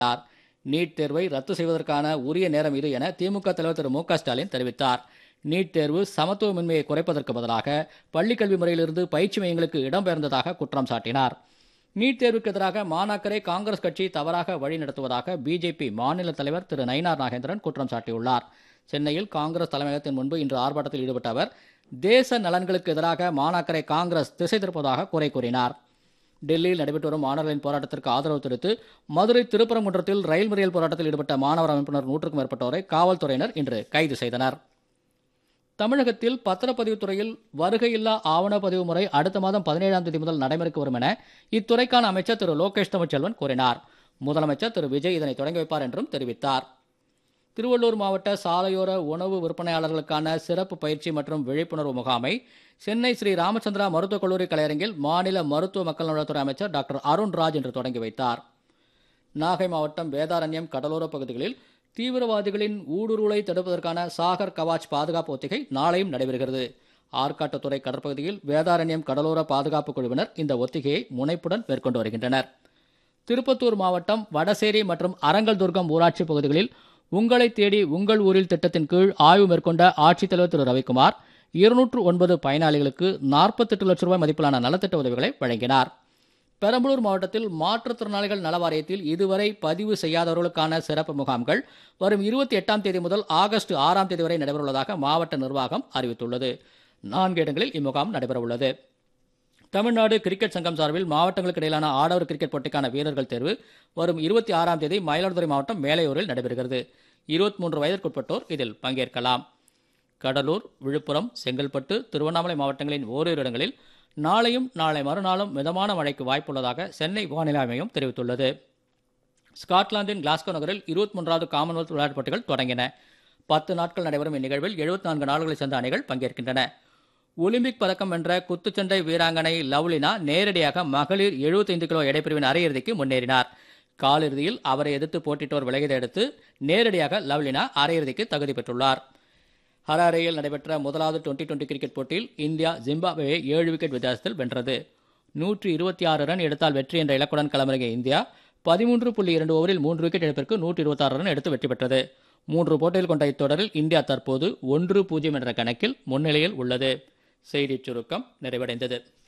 தெரிவித்தார் நீட் தேர்வை ரத்து செய்வதற்கான உரிய நேரம் இது என திமுக தலைவர் திரு மு க ஸ்டாலின் தெரிவித்தார் நீட் தேர்வு சமத்துவமின்மையை குறைப்பதற்கு பதிலாக பள்ளிக்கல்வி முறையிலிருந்து பயிற்சி மையங்களுக்கு இடம்பெயர்ந்ததாக குற்றம் சாட்டினார் நீட் தேர்வுக்கு எதிராக மாணாக்கரை காங்கிரஸ் கட்சி தவறாக வழிநடத்துவதாக பிஜேபி மாநில தலைவர் திரு நயினார் நாகேந்திரன் குற்றம் சாட்டியுள்ளார் சென்னையில் காங்கிரஸ் தலைமையகத்தின் முன்பு இன்று ஆர்ப்பாட்டத்தில் ஈடுபட்ட அவர் தேச நலன்களுக்கு எதிராக மாணாக்கரை காங்கிரஸ் திசை திருப்பதாக குறை கூறினார் டெல்லியில் நடைபெற்று வரும் மாணவர்களின் போராட்டத்திற்கு ஆதரவு தெரிவித்து மதுரை திருப்பரங்குன்றத்தில் ரயில் மறியல் போராட்டத்தில் ஈடுபட்ட மாணவர் அமைப்பினர் நூற்றுக்கும் மேற்பட்டோரை காவல்துறையினர் இன்று கைது செய்தனர் தமிழகத்தில் பத்திரப்பதிவுத் துறையில் வருகையில்லா ஆவணப்பதிவு முறை அடுத்த மாதம் பதினேழாம் தேதி முதல் நடைமுறைக்கு வரும் என இத்துறைக்கான அமைச்சர் திரு லோகேஷ் தமிழ்ச்செல்வன் கூறினார் முதலமைச்சர் திரு விஜய் இதனை தொடங்கி வைப்பார் என்றும் தெரிவித்தார் திருவள்ளூர் மாவட்ட சாலையோர உணவு விற்பனையாளர்களுக்கான சிறப்பு பயிற்சி மற்றும் விழிப்புணர்வு முகாமை சென்னை ஸ்ரீ ராமச்சந்திரா மருத்துவக் கல்லூரி கலையரங்கில் மாநில மருத்துவ மக்கள் நலத்துறை அமைச்சர் டாக்டர் அருண்ராஜ் இன்று தொடங்கி வைத்தார் நாகை மாவட்டம் வேதாரண்யம் கடலோர பகுதிகளில் தீவிரவாதிகளின் ஊடுருவலை தடுப்பதற்கான சாகர் கவாச் பாதுகாப்பு ஒத்திகை நாளையும் நடைபெறுகிறது ஆற்காட்டுத்துறை கடற்பகுதியில் வேதாரண்யம் கடலோர பாதுகாப்பு குழுவினர் இந்த ஒத்திகையை முனைப்புடன் மேற்கொண்டு வருகின்றனர் திருப்பத்தூர் மாவட்டம் வடசேரி மற்றும் அரங்கல்துர்கம் ஊராட்சி பகுதிகளில் உங்களை தேடி உங்கள் ஊரில் திட்டத்தின் கீழ் ஆய்வு மேற்கொண்ட ஆட்சித்தலைவர் திரு ரவிக்குமார் இருநூற்று ஒன்பது பயனாளிகளுக்கு நாற்பத்தெட்டு லட்சம் ரூபாய் மதிப்பிலான நலத்திட்ட உதவிகளை வழங்கினார் பெரம்பலூர் மாவட்டத்தில் மாற்றுத்திறனாளிகள் நல வாரியத்தில் இதுவரை பதிவு செய்யாதவர்களுக்கான சிறப்பு முகாம்கள் வரும் இருபத்தி எட்டாம் தேதி முதல் ஆகஸ்ட் ஆறாம் தேதி வரை நடைபெறவுள்ளதாக மாவட்ட நிர்வாகம் அறிவித்துள்ளது நான்கு இடங்களில் இம்முகாம் நடைபெறவுள்ளது தமிழ்நாடு கிரிக்கெட் சங்கம் சார்பில் மாவட்டங்களுக்கு இடையிலான ஆடவர் கிரிக்கெட் போட்டிக்கான வீரர்கள் தேர்வு வரும் இருபத்தி ஆறாம் தேதி மயிலாடுதுறை மாவட்டம் மேலையூரில் நடைபெறுகிறது இருபத்தி மூன்று வயதிற்குட்பட்டோர் இதில் பங்கேற்கலாம் கடலூர் விழுப்புரம் செங்கல்பட்டு திருவண்ணாமலை மாவட்டங்களின் ஓரிரு இடங்களில் நாளையும் நாளை மறுநாளும் மிதமான மழைக்கு வாய்ப்புள்ளதாக சென்னை வானிலை ஆய்வு மையம் தெரிவித்துள்ளது ஸ்காட்லாந்தின் கிளாஸ்கோ நகரில் இருபத்தி மூன்றாவது காமன்வெல்த் விளையாட்டுப் போட்டிகள் தொடங்கின பத்து நாட்கள் நடைபெறும் இந்நிகழ்வில் எழுபத்தி நான்கு நாடுகளைச் சேர்ந்த அணிகள் பங்கேற்கின்றன ஒலிம்பிக் பதக்கம் வென்ற குத்துச்சண்டை வீராங்கனை லவ்லினா நேரடியாக மகளிர் 75 கிலோ எடைப்பிரிவின் அரையிறுதிக்கு முன்னேறினார் காலிறுதியில் அவரை எதிர்த்து போட்டியிட்டோர் விலகியதை அடுத்து நேரடியாக லவ்லினா அரையிறுதிக்கு தகுதி பெற்றுள்ளார் ஹராரேயில் நடைபெற்ற முதலாவது டுவெண்டி டுவெண்டி கிரிக்கெட் போட்டியில் இந்தியா ஜிம்பாப்வேயை ஏழு விக்கெட் வித்தியாசத்தில் வென்றது நூற்றி இருபத்தி ஆறு ரன் எடுத்தால் வெற்றி என்ற இலக்குடன் களமிறங்கிய இந்தியா பதிமூன்று புள்ளி இரண்டு ஓவரில் மூன்று விக்கெட் இழப்பிற்கு நூற்றி இருபத்தாறு ரன் எடுத்து வெற்றி பெற்றது மூன்று போட்டிகள் கொண்ட இத்தொடரில் இந்தியா தற்போது ஒன்று பூஜ்ஜியம் என்ற கணக்கில் முன்னிலையில் உள்ளது செய்திச் சுருக்கம் நிறைவடைந்தது